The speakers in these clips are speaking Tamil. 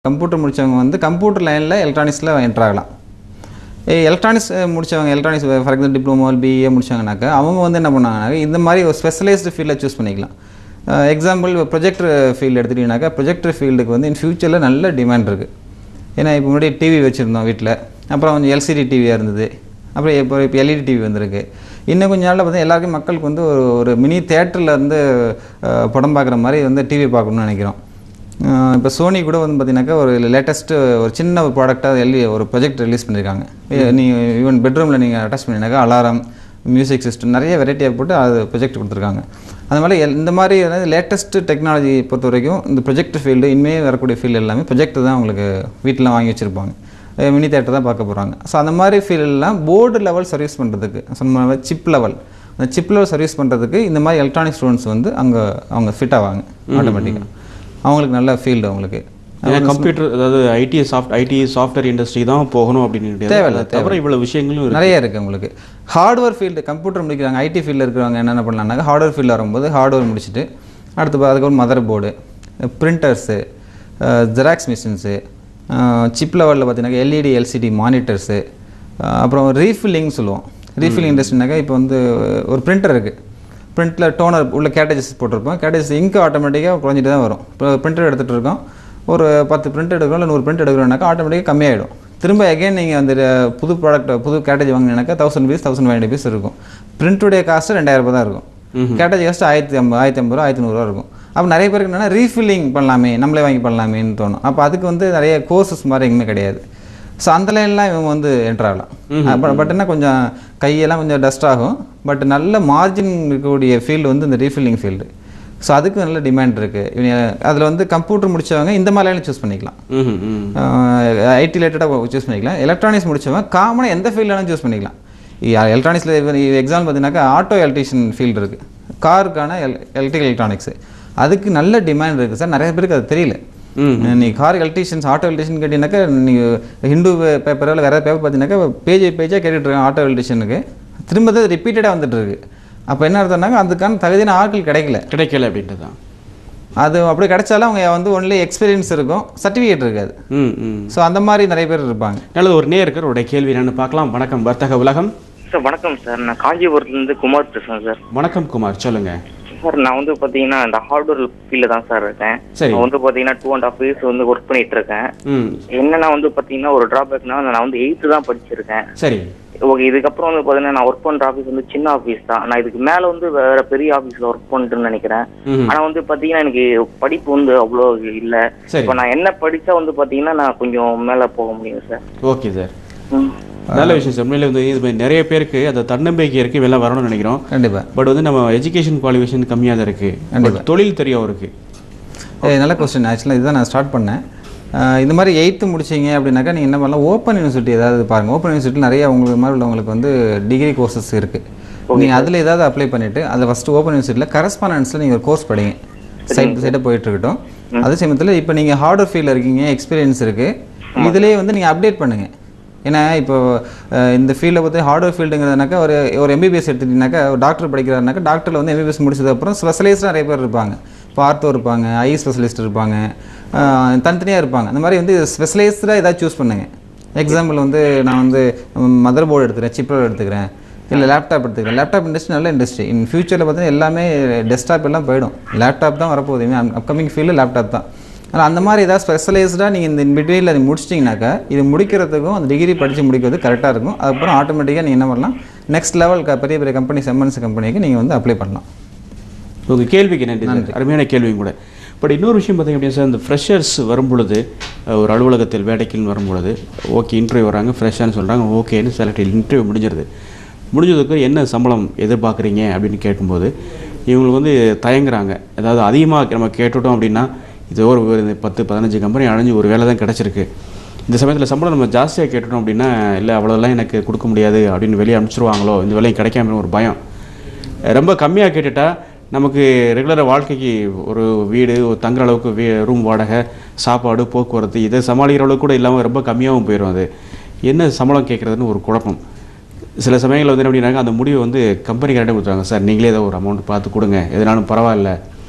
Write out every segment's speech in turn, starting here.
கம்ப்யூட்டர் முடித்தவங்க வந்து கம்ப்யூட்டர் லைனில் எலக்ட்ரானிக்ஸில் என்ட்ரு ஆகலாம் எலக்ட்ரானிக்ஸ் முடித்தவங்க electronics for example diploma BA முடிச்சாங்கனாக்கா அவங்க வந்து என்ன பண்ணாங்கனாக்கா இந்த மாதிரி ஒரு ஸ்பெஷலைஸ்டு ஃபீல்டை சூஸ் பண்ணிக்கலாம் எக்ஸாம்பிள் ப்ரொஜெக்டர் ஃபீல்டு எடுத்துட்டிங்கனாக்கா ப்ரொஜெக்டர் ஃபீல்டுக்கு வந்து இன் ஃபியூச்சரில் நல்ல டிமாண்ட் இருக்குது ஏன்னா இப்போ முன்னாடி டிவி வச்சுருந்தோம் வீட்டில் அப்புறம் கொஞ்சம் எல்சிடி டிவியாக இருந்தது அப்புறம் இப்போ இப்போ எல்இடி டிவி வந்திருக்கு இன்னும் கொஞ்ச நாளில் பார்த்தா எல்லாருக்கும் மக்களுக்கு வந்து ஒரு ஒரு மினி தேட்டரில் வந்து அஹ், படம் பார்க்குற மாதிரி வந்து டிவி பார்க்கணும்னு நினைக்கிறோம் இப்போ சோனி கூட வந்து பார்த்தீங்கன்னாக்கா ஒரு லேட்டஸ்ட்டு ஒரு சின்ன ஒரு ப்ராடக்டாக எல்இ ஒரு ப்ரொஜெக்ட் ரிலீஸ் பண்ணியிருக்காங்க நீங்கள் ஈவன் பெட்ரூமில் நீங்கள் அட்டாச் பண்ணினாக்கா அலாரம் மியூசிக் சிஸ்டம் நிறைய வெரைட்டியாக போட்டு அது ப்ரொஜெக்ட் கொடுத்துருக்காங்க அது மாதிரி எல்- இந்த மாதிரி லேட்டஸ்ட் டெக்னாலஜி பொறுத்த வரைக்கும் இந்த ப்ரொஜெக்ட் ஃபீல்டு இனிமேல் வரக்கூடிய ஃபீல்டு எல்லாமே ப்ரொஜெக்ட் தான் உங்களுக்கு வீட்டில் வாங்கி வச்சுருப்பாங்க மினி தேட்டர் தான் பார்க்க போகிறாங்க ஸோ அந்த மாதிரி ஃபீல்டெல்லாம் போர்டு லெவல் சர்வீஸ் பண்ணுறதுக்கு சொன்ன சிப் லெவல் அந்த சிப் லெவல் சர்வீஸ் பண்ணுறதுக்கு இந்த மாதிரி எலக்ட்ரானிக் ஸ்டூடெண்ட்ஸ் வந்து அங்கே அவங்க ஃபிட் ஆவாங்க ஆட்டோமேட்டிக்காக அவங்களுக்கு நல்ல ஃபீல்டு அவங்களுக்கு ஏன்னா கம்ப்யூட்டர் அதாவது IT soft IT software industry தான் போகணும் அப்படின்னு கிடையாது. தேவையில்ல, அது தவிர இவ்வளவு விஷயங்களும் இருக்கு நிறைய இருக்குது உங்களுக்கு ஹார்ட்வேர் ஃபீல்டு கம்ப்யூட்டர் முடிக்கிறாங்க ஐடி ஃபீல்டில் இருக்கிறவங்க என்னென்ன பண்ணலாம்னாக்கா ஹார்ட்வேர் ஃபீல்டில் வரும்போது ஹார்ட்வேர் முடிச்சுட்டு அடுத்து பா- அதுக்கப்புறம் motherboard printers xerox machines chip லெவலில் பார்த்தீங்கன்னா எல்இடி எல்சிடி மானிட்டர்ஸு அப்புறம் ரீஃபில்லிங் சொல்லுவோம் ரீஃபில்லிங் இண்டஸ்ட்ரினாக்கா இப்போ வந்து ஒரு பிரிண்டர் இருக்குது பிரிண்டில் டோனர் உள்ள கேட்டேஜஸ் போட்டிருப்போம் கேட்டேஜஸ் இங்கு ஆட்டோமேட்டிக்காக குறைஞ்சிட்டு தான் வரும் இப்போ பிரிண்டர் எடுத்துகிட்டு இருக்கோம் ஒரு பத்து பிரிண்ட் எடுக்கிறோம் இல்லை நூறு பிரிண்ட் எடுக்கிறோம்னாக்கா ஆட்டோமேட்டிக்காக கம்மியாயிடும் திரும்ப அகைன் நீங்கள் அந்த அஹ், புது ப்ராடக்ட் புது கேட்டேஜ் வாங்கினாக்கா thousand piece thousand five hundred piece இருக்கும் பிரிண்ட்டுடைய காஸ்ட்டு ரெண்டாயிரம் ரூபாய் தான் இருக்கும் கேட்டேஜ் காஸ்ட் ஆயிரத்தி ஐம்பது ஆயிரத்தி ஐம்பது ரூபா ஆயிரத்தி நூறுரூவா இருக்கும் அப்போ நிறைய பேருக்கு என்னென்னா ரீஃபில்லிங் பண்ணலாமே நம்மளே வாங்கி பண்ணலாமேன்னு தோணும் அப்போ அதுக்கு வந்து நிறைய கோர்சஸ் மாதிரி எங்குமே கிடையாது ஸோ அந்த லைன்லாம் இவங்க வந்து என்ட்ரு ஆகலாம் பட் பட் என்ன கொஞ்சம் கையெல்லாம் கொஞ்சம் டஸ்ட் ஆகும் பட் நல்ல மார்ஜின் இருக்கக்கூடிய ஃபீல்டு வந்து இந்த ரீஃபில்லிங் ஃபீல்டு ஸோ அதுக்கு நல்ல டிமாண்ட் இருக்குது இவங்க அதில் வந்து கம்ப்யூட்டர் முடிச்சவங்க இந்த மாதிரி லைனில் சூஸ் பண்ணிக்கலாம் ம்ஹும், ம். ஐடி ரிலேட்டடாக சூஸ் பண்ணிக்கலாம் எலக்ட்ரானிக்ஸ் முடிச்சவங்க காமனாக எந்த ஃபீல்டு வேணாலும் சூஸ் பண்ணிக்கலாம் எலக்ட்ரானிக்ஸில் எக்ஸாம்பிள் பார்த்தீங்கன்னாக்கா ஆட்டோ எலக்ட்ரிஷியன் ஃபீல்டு இருக்குது காருக்கான எல் எலக்ட்ரிக்கல் எலக்ட்ரானிக்ஸ் அதுக்கு நல்ல டிமாண்ட் இருக்குது சார் நிறைய பேருக்கு அது தெரியல நீ கார் எலக்ட்ரிஷியன்ஸ் ஆட்டோ எலக்ட்ரிஷியன் கேட்டீங்கன்னாக்கா நீங்கள் ஹிந்து பேப்பரில் வேறு பேப்பர் பார்த்தீங்கன்னாக்கா பேஜ் பேஜாக கேட்டுட்டு இருக்காங்க ஆட்டோ எலக்ட்ரிஷியனுக்கு திரும்ப தான் ரிப்பீட்டடாக வந்துட்டு இருக்கு அப்போ என்ன அர்த்தம்னாக்க அதுக்கான தகுதியான ஆட்கள் கிடைக்கல கிடைக்கல அப்படின்ட்டு தான் அது அப்படி கிடைச்சாலும் அவங்க வந்து ஒன்லி எக்ஸ்பீரியன்ஸ் இருக்கும் சர்டிஃபிகேட் இருக்காது ம் ம் ஸோ அந்த மாதிரி நிறைய பேர் இருப்பாங்க நல்லது ஒரு நேயருக்கு உடைய கேள்வி என்னன்னு பார்க்கலாம் வணக்கம் வர்த்தக உலகம் சார் வணக்கம் சார் நான் காஞ்சிபுரத்துலேருந்து குமார் பேசுகிறேன் சார் வணக்கம் குமார் சொல்லுங்க சார் நான் வந்து பார்த்தீங்கன்னா இந்த ஹார்ட்வேர் ஃபீல்டில் தான் சார் இருக்கேன் சரி. நான் வந்து பார்த்தீங்கன்னா டூ அண்ட் ஹாஃப் இயர்ஸ் வந்து ஒர்க் பண்ணிட்டு இருக்கேன் ம் என்னன்னா வந்து பார்த்தீங்கன்னா ஒரு ட்ராபேக்னா நான் வந்து எயித்து தான் படிச்சிருக்கேன் சரி ஓகே இதுக்கப்புறம் வந்து பார்த்தீங்கன்னா நான் ஒர்க் பண்ணுற ஆஃபீஸ் வந்து சின்ன ஆஃபீஸ் தான் நான் இதுக்கு மேலே வந்து வேற பெரிய ஆஃபீஸில் ஒர்க் பண்ணிட்டுன்னு நினைக்கிறேன் ம் ஆனால் வந்து பார்த்தீங்கன்னா எனக்கு படிப்பு வந்து அவ்வளோ இல்லை சரி. இப்போ நான் என்ன படித்தா வந்து பார்த்தீங்கன்னா நான் கொஞ்சம் மேலே போக முடியும் சார் ஓகே சார் ம் நல்ல விஷயம் சார் உண்மையிலே வந்து இது மாதிரி நிறைய பேருக்கு அந்த தன்னம்பிக்கை இருக்கு வெளில வரணும்னு நினைக்கிறோம் கண்டிப்பாக பட் வந்து நம்ம எஜுகேஷன் குவாலிஃபிகேஷன் கம்மியாக தான் இருக்கு பட் தொழில் தெரியும் அவருக்கு ஏ நல்ல கொஸ்டின் ஆக்சுவலாக இதுதான் நான் ஸ்டார்ட் பண்ணேன் அஹ் இந்த மாதிரி எயித்து முடிச்சீங்க அப்படின்னாக்கா நீங்கள் என்ன பண்ணலாம் ஓப்பன் யூனிவர்சிட்டி ஏதாவது பாருங்கள் ஓப்பன் யூனிவர்சிட்டி நிறைய உங்களுக்கு மாதிரி உள்ளவங்களுக்கு வந்து டிகிரி கோர்சஸ் இருக்குது நீங்கள் அதில் ஏதாவது அப்ளை பண்ணிவிட்டு அதில் ஃபஸ்ட்டு ஓப்பன் யூனிவர்சிட்டியில் கரஸ்பாண்டன்ஸில் நீங்கள் ஒரு கோர்ஸ் படிங்க சைட் பை சைடாக போயிட்டு இருக்கட்டும் அதே சமயத்தில் இப்போ நீங்கள் ஹார்ட்வேர் ஃபீல்டில் இருக்கீங்க எக்ஸ்பீரியன்ஸ் இருக்குது இதுலேயே வந்து நீங்கள் அப்டேட் பண்ணுங்கள் ஏன்னா இப்போ அஹ், இந்த ஃபீல்டை பற்றி ஹார்ட்வேர் ஃபீல்டுங்கிறதுனாக்கா ஒரு ஒரு எம்பிபிஎஸ் எடுத்துட்டீங்கன்னாக்கா ஒரு டாக்டர் படிக்கிறாருனாக்கா டாக்டரில் வந்து எம்பிபிஎஸ் முடிச்சதுக்கப்புறம் ஸ்பெஷலைஸ்ட் நிறைய பேர் இருப்பாங்க இப்போ ஆர்த்தோ இருப்பாங்க ஐ ஸ்பெஷலிஸ்ட் இருப்பாங்க அஹ், தனித்தனியாக இருப்பாங்க அந்த மாதிரி வந்து ஸ்பெஷலைஸ்டாக ஏதாவது சூஸ் பண்ணுங்க எக்ஸாம்பிள் வந்து நான் வந்து மதர் போர்டு எடுத்துக்கிறேன் சிப்பர் எடுத்துக்கிறேன் இல்லை லேப்டாப் எடுத்துக்கிறேன் லேப்டாப் இண்டஸ்ட்ரி நல்ல இண்டஸ்ட்ரி இன் ஃபியூச்சரில் பார்த்தீங்கன்னா எல்லாமே டெஸ்க்டாப் எல்லாம் போயிடும் லேப்டாப் தான் வரப்போகுது அப்கமிங் ஃபீல்டு லேப்டாப் தான் ஆனால் அந்த மாதிரி ஏதாவது ஸ்பெஷலைஸ்டாக நீங்கள் இந்த பிட்வீனில் அதை முடிச்சிட்டிங்கனாக்கா இது முடிக்கிறதுக்கும் அந்த டிகிரி படித்து முடிக்கிறது கரெக்டாக இருக்கும் அதுக்கப்புறம் ஆட்டோமேட்டிக்காக நீங்கள் என்ன பண்ணலாம் நெக்ஸ்ட் லெவல் பெரிய பெரிய கம்பெனி எம்என்சி கம்பெனிக்கு நீங்கள் வந்து அப்ளை பண்ணலாம் உங்கள் கேள்விக்கு நன்றி சார் அருமையான கேள்வியும் கூட பட் இன்னொரு விஷயம் பார்த்தீங்க அப்படின்னா சார் இந்த ஃப்ரெஷர்ஸ் வரும்பொழுது அஹ், ஒரு அலுவலகத்தில் வேலைக்குன்னு வரும்பொழுது ஓகே இன்டர்வியூ வராங்க ஃப்ரெஷ்ஷான்னு சொல்கிறாங்க ஓகேன்னு செலக்ட் இன்டர்வியூ முடிஞ்சிருது முடிஞ்சதுக்கு என்ன சம்பளம் எதிர்பார்க்குறீங்க அப்படின்னு கேட்கும்போது இவங்களுக்கு வந்து தயங்குறாங்க அதாவது அதிகமாக நம்ம கேட்டுட்டோம் அப்படின்னா இது ஒரு ஒரு பத்து பதினஞ்சு கம்பெனி அடைஞ்சு ஒரு வேலை தான் கிடச்சிருக்கு இந்த சமயத்தில் சம்பளம் நம்ம ஜாஸ்தியாக கேட்டுட்டோம் அப்படின்னா இல்லை அவ்வளோலாம் எனக்கு கொடுக்க முடியாது அப்படின்னு வெளியே அனுப்பிச்சிருவாங்களோ இந்த வேலையும் கிடைக்காம ஒரு பயம் ரொம்ப கம்மியாக கேட்டுட்டா நமக்கு ரெகுலராக வாழ்க்கைக்கு ஒரு வீடு ஒரு தங்குற அளவுக்கு வீ ரூம் வாடகை சாப்பாடு போக்குவரத்து இதை சமாளிக்கிற அளவுக்கு கூட இல்லாமல் ரொம்ப கம்மியாகவும் போயிடும் அது என்ன சம்பளம் கேட்குறதுன்னு ஒரு குழப்பம் சில சமயங்களில் வந்து என்ன அப்படின்னாக்க அந்த முடிவை வந்து கம்பெனி கரெக்டாக கொடுத்துருவாங்க சார் நீங்களே ஏதோ ஒரு அமௌண்ட் பார்த்து கொடுங்க எதுனாலும் பரவாயில்ல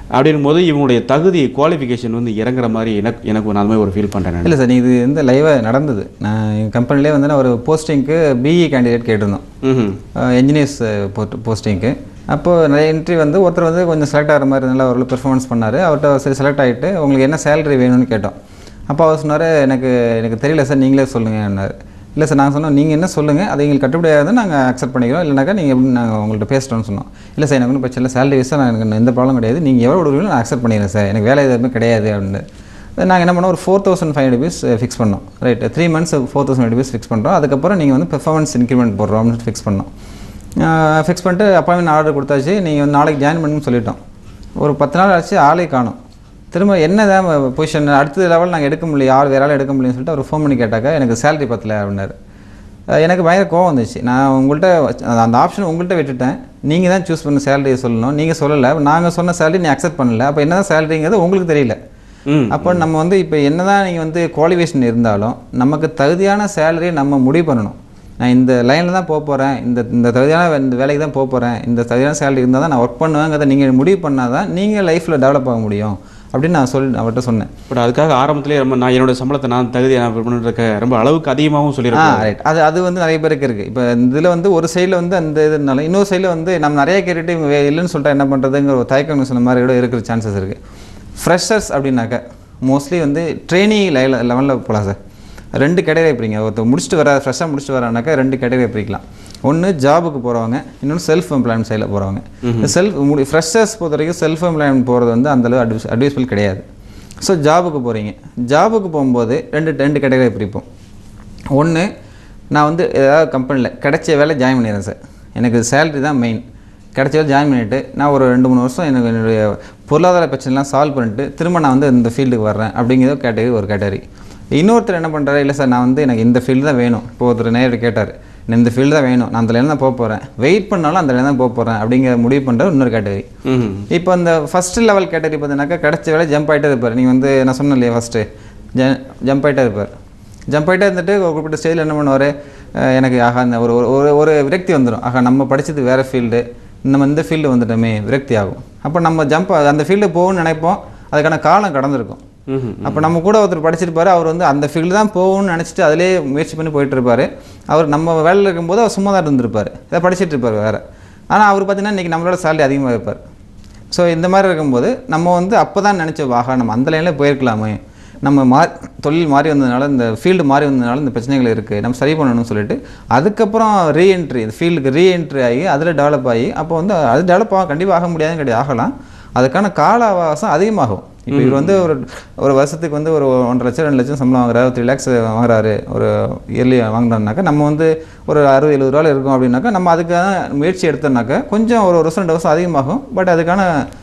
அப்படின் போது இவங்களுடைய தகுதி குவாலிஃபிகேஷன் வந்து இறங்குற மாதிரி எனக்கு எனக்கு நான் அந்த மாதிரி ஒரு ஃபீல் பண்ணுறேன் இல்லை சார் இது வந்து லைவாக நடந்தது நான் எங்கள் கம்பெனிலே வந்து நான் ஒரு போஸ்டிங்க்கு பிஇ கேண்டிடேட் கேட்டிருந்தோம் ம் என்ஜினியர்ஸ் போஸ்டிங்க்கு அப்போது நிறைய இன்டர்வியூ வந்து ஒருத்தர் வந்து கொஞ்சம் செலக்ட் ஆகிற மாதிரி நல்லா ஒரு பெர்ஃபார்மன்ஸ் பண்ணார் அவர்கிட்ட சரி செலக்ட் ஆகிட்டு உங்களுக்கு என்ன சேலரி வேணும்னு கேட்டோம் அப்போ அவர் சொன்னார் எனக்கு எனக்கு தெரியல சார் நீங்களே சொல்லுங்கன்னாரு இல்லை சார் நாங்கள் சொன்னோம் நீங்கள் என்ன சொல்லுங்கள் அதை எங்களுக்கு கட்டுப்படியாக நாங்கள் அக்செப்ட் பண்ணிக்கிறோம் இல்லைனாக்கா நீங்கள் எப்படி நாங்கள் உங்கள்கிட்ட பேசிட்டோம்னு சொன்னோம் இல்லை சார் எனக்கு ஒன்றும் பிரச்சனை இல்லை சேலரி வைஸாக நான் எனக்கு எந்த ப்ராப்ளம் கிடையாது நீங்கள் எவ்வளோ கொடுக்குறீங்களோ நான் அக்செப்ட் பண்ணிடுறேன் சார் எனக்கு வேலை எதுவுமே கிடையாது அப்படின்னு நாங்கள் என்ன பண்ணோம் ஒரு four thousand five rupees fix பண்ணோம் right three months four thousand rupees fix பண்ணுறோம் அதுக்கப்புறம் நீங்கள் வந்து பெர்ஃபார்மன்ஸ் இன்க்ரிமெண்ட் போடுறோம்னு ஃபிக்ஸ் பண்ணோம் ஃபிக்ஸ் பண்ணிட்டு அப்பாயின்மெண்ட் ஆர்டர் கொடுத்தாச்சு நீங்கள் வந்து நாளைக்கு ஜாயின் பண்ணுன்னு சொல்லிட்டோம் ஒரு பத்து நாள் ஆச்சு ஆளே காணும் திரும்ப என்ன தான் பொசிஷன் அடுத்த லெவல் நாங்கள் எடுக்க முடியல ஆள் வேற ஆள் எடுக்க முடியும்னு சொல்லிட்டு அவர் ஃபோன் பண்ணி கேட்டாக்கா எனக்கு சேலரி பத்தல அப்படின்னாரு அஹ் எனக்கு பயங்கர கோவம் வந்துச்சு நான் உங்கள்கிட்ட வச்ச- அந்த ஆப்ஷன் உங்கள்கிட்ட விட்டுட்டேன் நீங்கள் தான் சூஸ் பண்ண சேலரியை சொல்லணும் நீங்கள் சொல்லலை நாங்கள் சொன்ன சேலரி நீ அக்செப்ட் பண்ணல அப்போ என்ன தான் சேலரிங்கிறது உங்களுக்கு தெரியல ம் அப்போ நம்ம வந்து இப்போ என்னதான் நீங்கள் வந்து குவாலிஃபிகேஷன் இருந்தாலும் நமக்கு தகுதியான சேலரியை நம்ம முடிவு பண்ணணும் நான் இந்த லைனில் தான் போக போகிறேன் இந்த இந்த தகுதியான வே- இந்த வேலைக்கு தான் போக போகிறேன் இந்த தகுதியான சேலரி இருந்தால் தான் நான் ஒர்க் பண்ணுவேங்கிறத நீங்கள் முடிவு பண்ணால் தான் நீங்கள் லைஃப்பில் டெவலப் ஆக முடியும் அப்படின்னு நான் சொல்லி அவர்கிட்ட சொன்னேன் பட் அதுக்காக ஆரம்பத்திலே ரொம்ப நான் என்னோட சம்பளத்தை நான் தகுதி நான் பண்ணுறதுக்கு ரொம்ப அளவுக்கு அதிகமாகவும் ஆ சொல்லியிருக்கேன் ரைட் அது அது வந்து நிறைய பேருக்கு இருக்குது இப்போ இதில் வந்து ஒரு சைடில் வந்து அந்த இதுனால இன்னொரு சைடில் வந்து நம்ம நிறைய கேட்டுட்டு இவங்க வே- இல்லைன்னு சொல்லிட்டா என்ன பண்ணுறதுங்கிற ஒரு தயக்கம் சொன்ன மாதிரி கூட இருக்கிற சான்சஸ் இருக்குது ஃப்ரெஷர்ஸ் அப்படின்னாக்க மோஸ்ட்லி வந்து ட்ரெயினி லெவலில் போகலாம் சார் ரெண்டு கேட்டகரி பிரிங்க ஒருத்தர் முடிச்சுட்டு வர ஃப்ரெஷ்ஷாக முடிச்சுட்டு வரானாக்கா ரெண்டு கேட்டகரி பிரிக்கலாம் ஒன்று ஜாபுக்கு போகிறவங்க இன்னொன்று செல்ஃப் எம்ப்ளாய்மெண்ட் சைடில் போகிறவங்க இந்த செல்ஃப் முடி ஃப்ரெஷர்ஸ் பொறுத்த வரைக்கும் செல்ஃப் எம்ப்ளாய்மெண்ட் போகிறது வந்து அந்தளவு அட்வைஸ் அட்வைஸ்ஃபுல் கிடையாது ஸோ ஜாபுக்கு போகிறீங்க ஜாபுக்கு போகும்போது ரெண்டு ரெண்டு கேட்டகரி பிரிப்போம் ஒன்று நான் வந்து ஏதாவது கம்பெனியில் கிடைச்ச வேலை ஜாயின் பண்ணிடுறேன் சார் எனக்கு சேலரி தான் மெயின் கிடைச்ச வேலை ஜாயின் பண்ணிவிட்டு நான் ஒரு ரெண்டு மூணு வருஷம் எனக்கு என்னுடைய பொருளாதார பிரச்சனைலாம் சால்வ் பண்ணிட்டு திரும்ப நான் வந்து இந்த ஃபீல்டுக்கு வர்றேன் அப்படிங்கிறது கேட்டகரி ஒரு கேட்டகரி இன்னொருத்தர் என்ன பண்ணுறாரு இல்லை சார் நான் வந்து எனக்கு இந்த ஃபீல்டு தான் வேணும் இப்போ ஒருத்தர் நேரில் கேட்டார் எனக்கு இந்த ஃபீல்டு தான் வேணும் நான் அந்த லைன் தான் போக போகிறேன் வெயிட் பண்ணாலும் அந்த லைன் தான் போக போகிறேன் அப்படிங்கிற முடிவு பண்ணுற இன்னொரு கேட்டகரி ம் இப்போ இந்த ஃபஸ்ட்டு லெவல் கேட்டகரி பார்த்தீங்கன்னாக்கா கிடைச்ச வேலை ஜம்ப் ஆகிட்டே இருப்பார் நீங்கள் வந்து நான் சொன்னேன் இல்லையா ஃபஸ்ட்டு ஜ ஜம்ப் ஆகிட்டே இருப்பார் ஜம்ப் ஆகிட்டே இருந்துட்டு ஒரு குறிப்பிட்ட ஸ்டேஜில் என்ன பண்ணுவார் எனக்கு ஆகா இந்த ஒரு ஒரு- ஒரு ஒரு விரக்தி வந்துடும் ஆகா நம்ம படிச்சது வேறு ஃபீல்டு நம்ம இந்த ஃபீல்டு வந்துட்டோமே விரக்தி ஆகும் அப்போ நம்ம ஜம்ப் அந்த ஃபீல்டு போகணும்னு நினைப்போம் அதுக்கான காலம் கடந்திருக்கும் ம் அப்போ நம்ம கூட ஒருத்தர் படிச்சிருப்பாரு அவர் வந்து அந்த ஃபீல்டு தான் போகணும்னு நினச்சிட்டு அதிலே முயற்சி பண்ணி போயிட்டு இருப்பாரு அவர் நம்ம வேலையில் இருக்கும்போது அவர் சும்மா தான் இருந்திருப்பார் இதை படிச்சிட்டு இருப்பார் வேறு ஆனால் அவர் பார்த்தீங்கன்னா இன்றைக்கி நம்மளோட சேலரி அதிகமாக இருப்பார் ஸோ இந்த மாதிரி இருக்கும்போது நம்ம வந்து அப்போ தான் நினச்சோம் ஆகா நம்ம அந்த லைனில் போயிருக்கலாமே நம்ம மா தொழில் மாறி வந்ததுனால இந்த ஃபீல்டு மாறி வந்ததுனால இந்த பிரச்சனைகள் இருக்குது நம்ம சரி பண்ணணும்னு சொல்லிட்டு அதுக்கப்புறம் ரீஎன்ட்ரி இந்த ஃபீல்டுக்கு ரீஎன்ட்ரி ஆகி அதில் டெவலப் ஆகி அப்போ வந்து அது டெவலப் ஆக கண்டிப்பாக ஆக முடியாதுன்னு கிடையாது ஆகலாம் அதுக்கான கால அவகாசம் அதிகமாகும் இப்போ இவர் வந்து ஒரு ஒரு வருஷத்துக்கு வந்து ஒரு ஒன்றரை லட்சம் ரெண்டு லட்சம் சம்பளம் வாங்குறாரு த்ரீ லேக்ஸ் வாங்குறாரு ஒரு இயர்லி வாங்குறாருனாக்கா நம்ம வந்து ஒரு அறுபது எழுபது ரூபாயில் இருக்கோம் அப்படின்னாக்கா நம்ம அதுக்கான முயற்சி எடுத்தோம்னாக்கா கொஞ்சம் ஒரு வருஷம் ரெண்டு வருஷம் அதிகமாகும் பட் அதுக்கான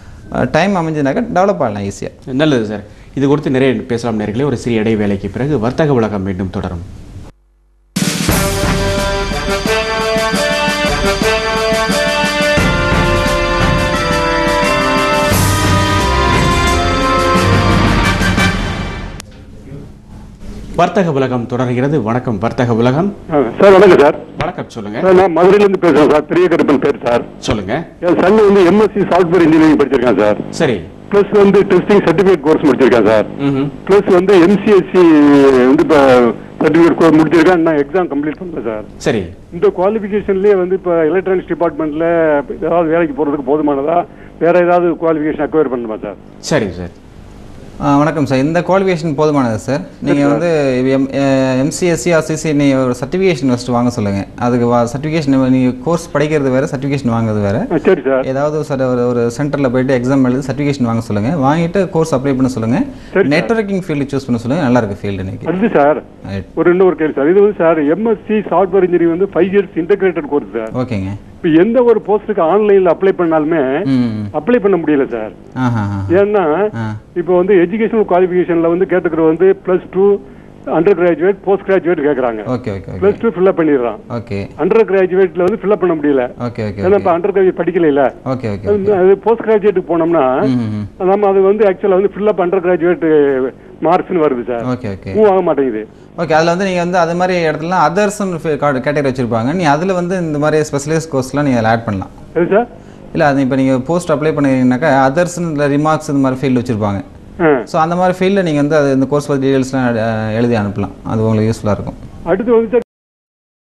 டைம் அமைஞ்சதுனாக்கா டெவலப் ஆகலாம் ஈஸியாக நல்லது சார் இது குறித்து நிறைய பேசலாம் நேர்களே ஒரு சிறிய இடைவேளைக்கு பிறகு வர்த்தக உலகம் மீண்டும் தொடரும் வர்த்தக உலகம் தொடர்கிறது வணக்கம் வர்த்தக உலகம் ஆ, சார் வணக்கம் சார் வணக்கம் சொல்லுங்க சார் நான் மதுரையிலேருந்து பேசுகிறேன் சார் பெரிய கருப்பன் பேர் சார் சொல்லுங்க என் சன் வந்து எம்எஸ்சி சாஃப்ட்வேர் இன்ஜினியரிங் படிச்சிருக்கான் சார் சரி ப்ளஸ் வந்து டெஸ்டிங் சர்டிஃபிகேட் கோர்ஸ் முடிச்சிருக்கான் சார் ம் ப்ளஸ் வந்து எம்சிஎஸ்சி வந்து இப்போ சர்டிஃபிகேட் கோர்ஸ் முடிச்சிருக்கான் நான் எக்ஸாம் கம்ப்ளீட் பண்ணல சார் சரி இந்த குவாலிஃபிகேஷன்லேயே வந்து இப்போ எலக்ட்ரானிக்ஸ் டிபார்ட்மெண்ட்டில் ஏதாவது வேலைக்கு போகிறதுக்கு போதுமானதா வேற ஏதாவது குவாலிஃபிகேஷன் அக்வயர் பண்ணணுமா சார் சரி சார் ஆ, வணக்கம் சார் இந்த குவாலிஃபிகேஷன் போதுமானது சார் நீங்கள் வந்து எம் எம்சிஎஸ்சி ஆர்சிசி நீங்கள் ஒரு சர்டிஃபிகேஷன் ஃபஸ்ட்டு வாங்க சொல்லுங்கள் அதுக்கு வா சர்டிஃபிகேஷன் நீங்கள் கோர்ஸ் படிக்கிறது வேறு சர்டிஃபிகேஷன் வாங்குறது வேறு ஆ, சரி சார் ஏதாவது ஒரு சர- ஒரு ஒரு சென்டரில் போயிட்டு எக்ஸாம் எழுதி சர்டிஃபிகேஷன் வாங்க சொல்லுங்கள் வாங்கிட்டு கோர்ஸ் அப்ளை பண்ண சொல்லுங்கள் சரி, நெட்வொர்க்கிங் ஃபீல்டு சூஸ் பண்ண சொல்லுங்கள் நல்லா இருக்கு ஃபீல்டு இன்னைக்கு அது சார் ரைட் ஒரு இன்னொரு கேள்வி சார் இது வந்து சார் எம்எஸ்சி சாஃப்ட்வேர் இன்ஜினியரிங் வந்து five years integrated course sir ஓகேங்க இப்போ எந்த ஒரு போஸ்ட்டுக்கு ஆன்லைனில் அப்ளை பண்ணாலுமே ம் அப்ளை பண்ண முடியல சார் ஆஹா ஆஹா. ஏன்னா ஆ இப்போ வந்து எஜுகேஷனல் குவாலிஃபிகேஷன்ல வந்து கேட்டுக்கிறது வந்து plus two undergraduate postgraduate கேட்குறாங்க okay okay okay plus two fill up பண்ணிடுறான் ஓகே அண்டர் கிராஜுவேட்ல வந்து ஃபில்அப் பண்ண முடியல ஓகே ஓகே ஏன்னா இப்போ அண்டர் கிராஜுவேட் படிக்கல ஓகே ஓகே ஓகே அது போஸ்ட் கிராஜுவேட்டுக்கு போனோம்னா ம் ம் நம்ம அது வந்து ஆக்சுவலாக வந்து ஃபில்அப் அண்டர் கிராஜுவேட் மார்க்ஸ்னு வருது சார் ஓகே ஓகே மூவ் ஆக மாட்டேங்குது ஓகே அதில் வந்து நீங்கள் வந்து அது மாதிரி இடத்துலலாம் அதர்ஸ்னு கேட்டகரி வச்சுருப்பாங்க நீ அதில் வந்து இந்த மாதிரி ஸ்பெஷலைஸ் கோர்ஸ்லாம் நீங்கள் அதில் ஆட் பண்ணலாம் சரி சார் இல்லை அது இப்போ நீங்கள் போஸ்ட் அப்ளை பண்ணிங்கன்னா அதர்ஸ் இல்லை ரிமார்க்ஸ் இந்த மாதிரி ஃபீல்டு வச்சுருப்பாங்க ஆ. ஸோ அந்த மாதிரி ஃபீல்டில் நீங்கள் வந்து அது இந்த கோர்ஸ் பற்றி டீடைல்ஸ்லாம் எழுதி அனுப்பலாம் அது உங்களுக்கு யூஸ்ஃபுல்லாக இருக்கும் அடுத்து வந்து சார்